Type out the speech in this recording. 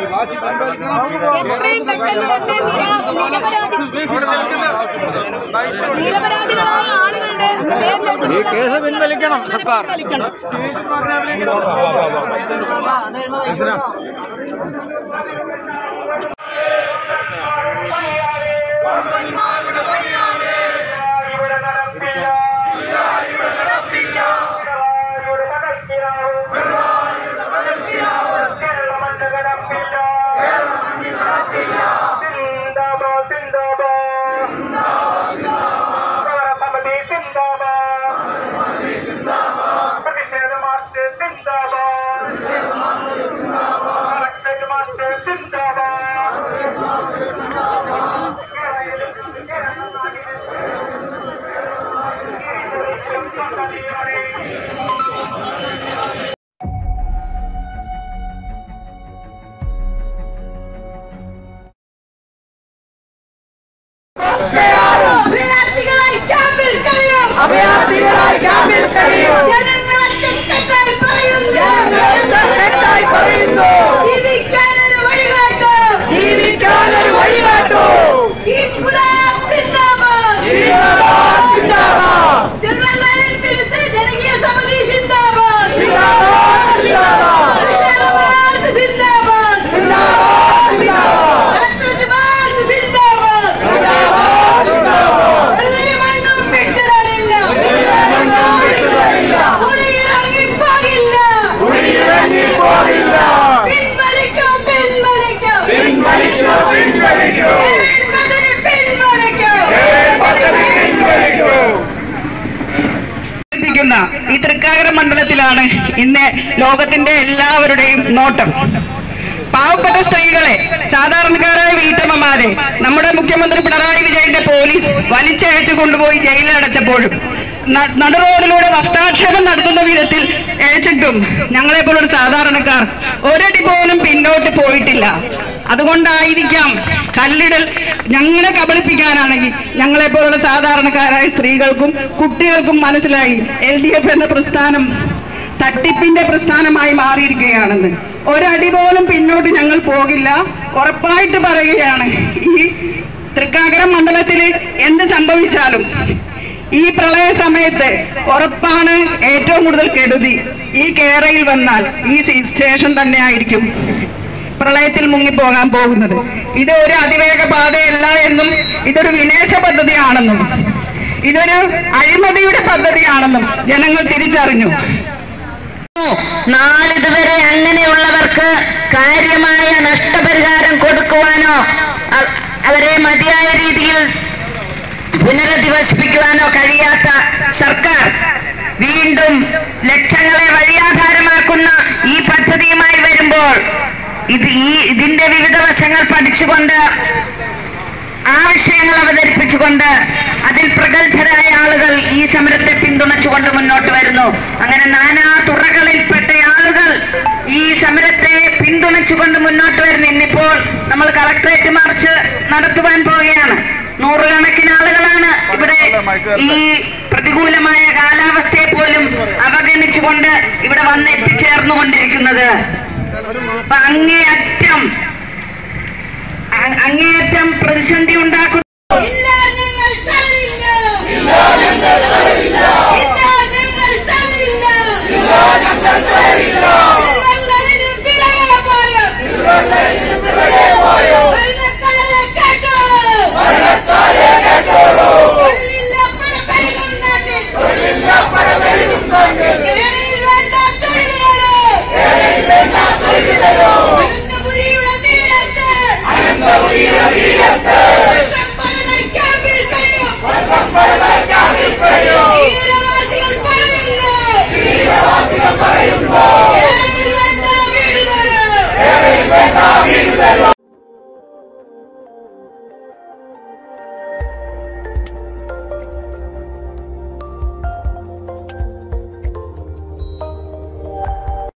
എത്രയും പെട്ടെന്ന് തന്നെ നിരപരാധി നിരപരാധികളായ ആളുകളുടെ പേരിലെടുത്ത് ഈ കേസ് പിൻവലിക്കണം സർക്കാർ പിൻവലിക്കണം. അഭയാർത്ഥികളായി ക്യാമ്പിൽ കഴിയും അഭയാർത്ഥികളായി ക്യാമ്പിൽ കഴിയും ജനങ്ങൾ ഒറ്റക്കെട്ടായി പറയുന്നു തെറ്റായി പറയുന്നു ജീവിക്കാനൊരു വഴികാട്ട് ജീവിക്കാനൊരു വഴികാട്ടു ഇൻകുലാബ് സിന്ദാബാദ് സിന്ദാബാദ് സിന്ദാബാദ് സിൽവർ ലൈൻ വിരുദ്ധ ജനകീയ സമിതി സിന്ദാബാദ് സിന്ദാബാദ് സിന്ദാബാദ് പ്രതിഷേധ മാർച്ച് സിന്ദാബാദ് സിന്ദാബാദ് സിന്ദാബാദ് കളക്ടറേറ്റ് മാർച്ച് സിന്ദാബാദ് സിന്ദാബാദ് സിന്ദാബാദ് വെറുതെ മണ്ണും വിട്ടുതരില്ല വിട്ടുതരില്ല കുടിയിറങ്ങി പോകില്ല കുടിയിറങ്ങി പോയില്ല പിൻവലിക്കും പിൻവലിക്കും പിൻവലിക്കൂ പിൻവലിക്കൂ ഏഴ് പദ്ധതി പിൻവലിക്കും പദ്ധതി പിൻവലിക്കൂ പ്രവർത്തിക്കുന്ന ഈ തൃക്കാക്കര മണ്ഡലത്തിലാണ് ഇന്ന് ലോകത്തിന്റെ എല്ലാവരുടെയും നോട്ടം പാവപ്പെട്ട സ്ത്രീകളെ സാധാരണക്കാരായ വീട്ടമ്മമാരെ നമ്മുടെ മുഖ്യമന്ത്രി പിണറായി വിജയന്റെ പോലീസ് വലിച്ചഴച്ചു കൊണ്ടുപോയി ജയിലിൽ അടച്ചപ്പോഴും ന- നടുറോഡിലൂടെ വസ്ത്രാക്ഷേപം നടത്തുന്ന വിധത്തിൽ അയച്ചിട്ടും ഞങ്ങളെ പോലുള്ള സാധാരണക്കാർ ഒരടി പോലും പിന്നോട്ട് പോയിട്ടില്ല അതുകൊണ്ടായിരിക്കാം കല്ലിടൽ ഞങ്ങളെ കബളിപ്പിക്കാനാണെങ്കിൽ ഞങ്ങളെ പോലുള്ള സാധാരണക്കാരായ സ്ത്രീകൾക്കും കുട്ടികൾക്കും മനസ്സിലായി എൽ ഡി എഫ് എന്ന പ്രസ്ഥാനം തട്ടിപ്പിന്റെ പ്രസ്ഥാനമായി മാറിയിരിക്കുകയാണെന്ന് ഒരടി പോലും പിന്നോട്ട് ഞങ്ങൾ പോകില്ല ഉറപ്പായിട്ട് പറയുകയാണ് ഈ തൃക്കാക്കരം മണ്ഡലത്തിൽ എന്ത് സംഭവിച്ചാലും ഈ പ്രളയ സമയത്ത് ഉറപ്പാണ് ഏറ്റവും കൂടുതൽ കെടുതി ഈ കേരയിൽ വന്നാൽ ഈ സി- സ്റ്റേഷൻ തന്നെ ആയിരിക്കും പ്രളയത്തിൽ മുങ്ങിപ്പോകാൻ പോകുന്നത് ഇത് ഒരു അതിവേഗ പാതയല്ല എന്നും ഇതൊരു വിദേശ പദ്ധതിയാണെന്നും ഇതൊരു അഴിമതിയുടെ പദ്ധതിയാണെന്നും ജനങ്ങൾ തിരിച്ചറിഞ്ഞു നാളിതുവരെ അങ്ങനെയുള്ളവർക്ക് കാര്യമായ നഷ്ടപരിഹാരം കൊടുക്കുവാനോ അ- അവരെ മതിയായ രീതിയിൽ പുനരധിവസിപ്പിക്കുവാനോ കഴിയാത്ത സർക്കാർ വീണ്ടും ലക്ഷങ്ങളെ വഴിയാധാരമാക്കുന്ന ഈ പദ്ധതിയുമായി വരുമ്പോൾ ഇത് ഈ ഇതിന്റെ വിവിധ വശങ്ങൾ പഠിച്ചുകൊണ്ട് ആവശ്യങ്ങൾ അവതരിപ്പിച്ചുകൊണ്ട് അതിൽ പ്രഗത്ഭരായ ആളുകൾ ഈ സമരത്തെ പിന്തുണച്ചുകൊണ്ട് മുന്നോട്ട് വരുന്നു അങ്ങനെ നാനാ തുറകളിൽപ്പെട്ട ആളുകൾ ഈ സമരത്തെ പിന്തുണച്ചുകൊണ്ട് മുന്നോട്ട് വരുന്നു ഇന്നിപ്പോൾ നമ്മൾ കളക്ടറേറ്റ് മാർച്ച് നടത്തുവാൻ പോവുകയാണ് നൂറുകണക്കിന് ആളുകളാണ് ഇവിടെ ഈ പ്രതികൂലമായ കാലാവസ്ഥയെ പോലും അവഗണിച്ചുകൊണ്ട് ഇവിടെ വന്ന് എത്തിച്ചേർന്നുകൊണ്ടിരിക്കുന്നത് അപ്പൊ അങ്ങേയറ്റം അ- അങ്ങേയറ്റം പ്രതിസന്ധി ഉണ്ടാക്കുന്ന